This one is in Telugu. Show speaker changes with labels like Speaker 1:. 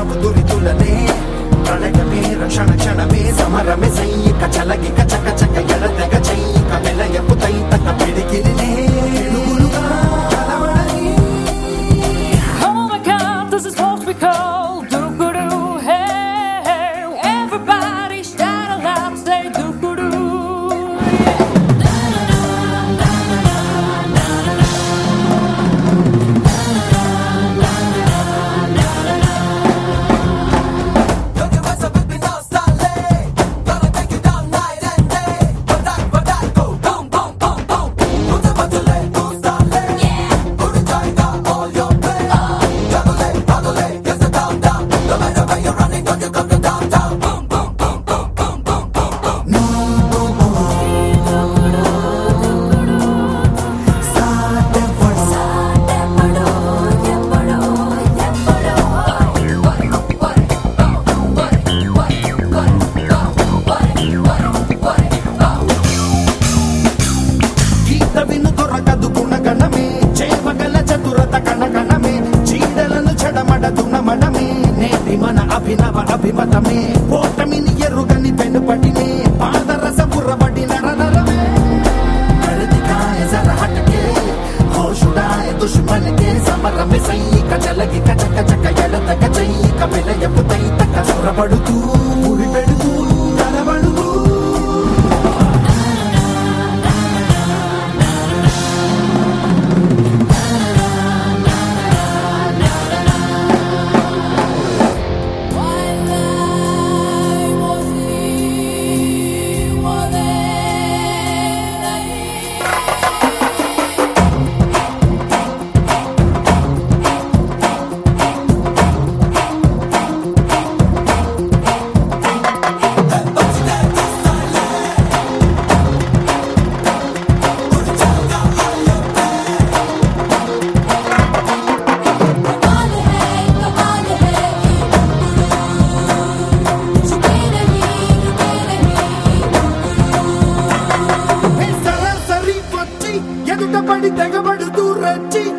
Speaker 1: చావు దురితులనే ప్రళయమే రక్షణ క్షణమే సమరమే సైనిక చలగిక చక చక ఎడతెగ చైక నిలయపు తైతక పిడికిలినే పిడుగులుగా కలవడని
Speaker 2: Oh my god, this is what we call doo-doo, hey, hey. Everybody shout aloud, say doo-doo.
Speaker 1: గీత విను దొరకదు గుణగణమే చేవగల చతురత కణగణమే చీడలను చెడమడదున మనమే నేటి మన అభినవ అభిమతమే ఓటమిని ఎరుగని పెనుపటినే పాదరస బుర్రబడి నరనరమే కళదికాయ జర హటకే హోషుడాయ దుష్మన్ के సమరమ సైనిక చలగి కచక చక ఎడతక చైక విలయపు తైతక సురబడుతూ ఉరి పెడుతూ కలబడుతూ సరాసరి వచ్చి ఎదుట పడి తెగబడుతూ రచ్చి